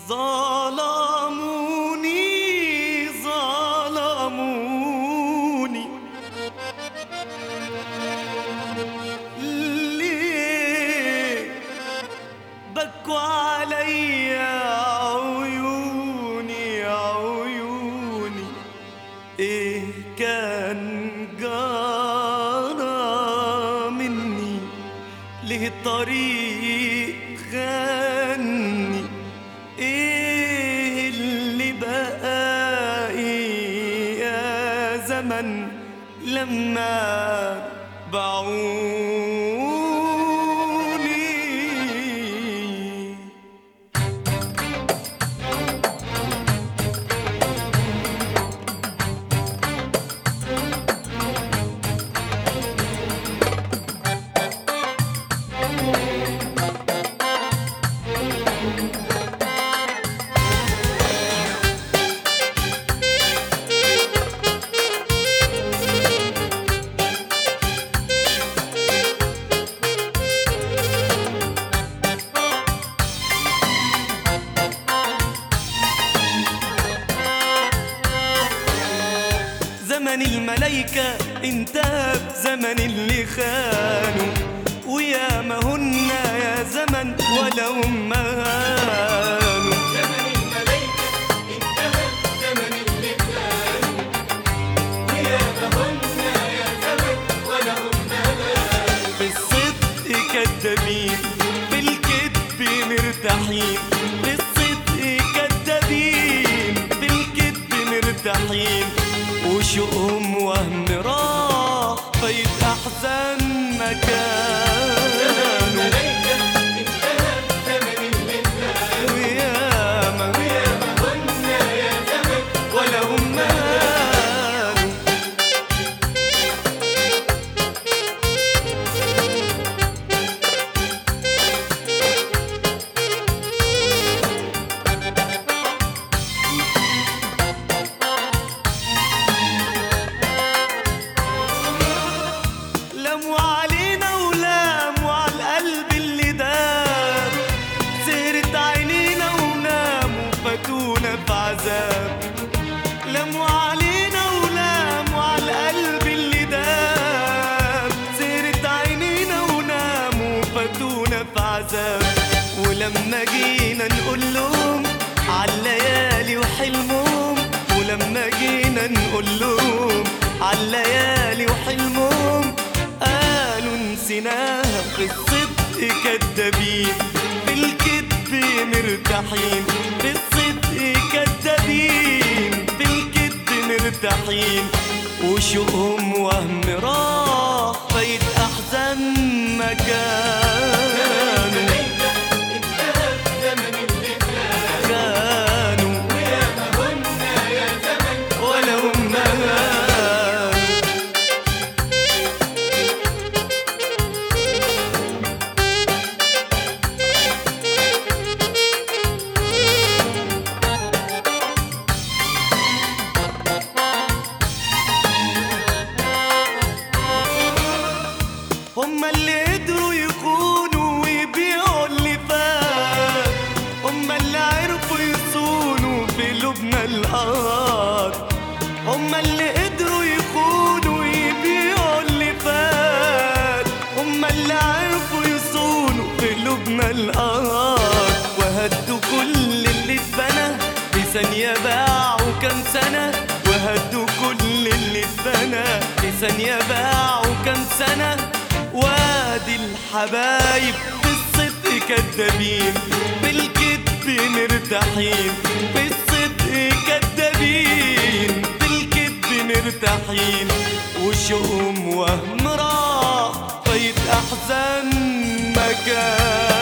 ظلموني ظلموني ليه بكوا عليا عيوني عيوني ايه كان جرى مني ليه الطريق غني ايه اللي بقى يا زمن لما باعوني زمن الملايكة انتهى بزمن اللي خانوا ويا ما هن يا زمن ولا هم هانوا زمن الملايكة انتهى زمن اللي كانوا ويا هن يا زمن ولا هم بالصدق كدابين بالكذب مرتاحين بالصدق كدابين بالكذب مرتاحين وشوقهم وهم راح بيت أحزان مكانوا الملايكة انتهى زمن اللي كانوا وياما ويا هن يا زمن ولا هم هانوا لموا علينا ولاموا على القلب اللي دام سهرت عينينا وناموا فاتونا في عذاب لموا علينا ولاموا على القلب اللي دام سهرت عينينا وناموا فاتونا في عذاب ولما جينا نقول لهم على الليالي وحلمهم ولما جينا نقول لهم على الليالي وحلمهم قالوا نسيناها في الصدق كدابين بالكذب مرتاحين بالصدق كدابين بالكذب مرتاحين وشوقهم وهم راح بيت أحزان مكانوا الملايكة انتهى زمن اللي كانوا كانوا ويا هن يا زمن ولا هم هانوا هما اللي قدروا يخونوا ويبيعوا اللي فات هما اللي عرفوا يصونوا في قلوبنا القهر هما اللي قدروا يخونوا ويبيعوا اللي فات هما اللي عرفوا يصونوا في قلوبنا القهر وهدوا كل اللي اتبنى في ثانية باعوا كام سنة وهدوا كل اللي اتبنى في ثانية باعوا كام سنة وادي الحبايب بالصدق كدابين بالكذب مرتاحين بالصدق كدابين بالكذب مرتاحين وشوقهم وهم راح بيت أحزان مكان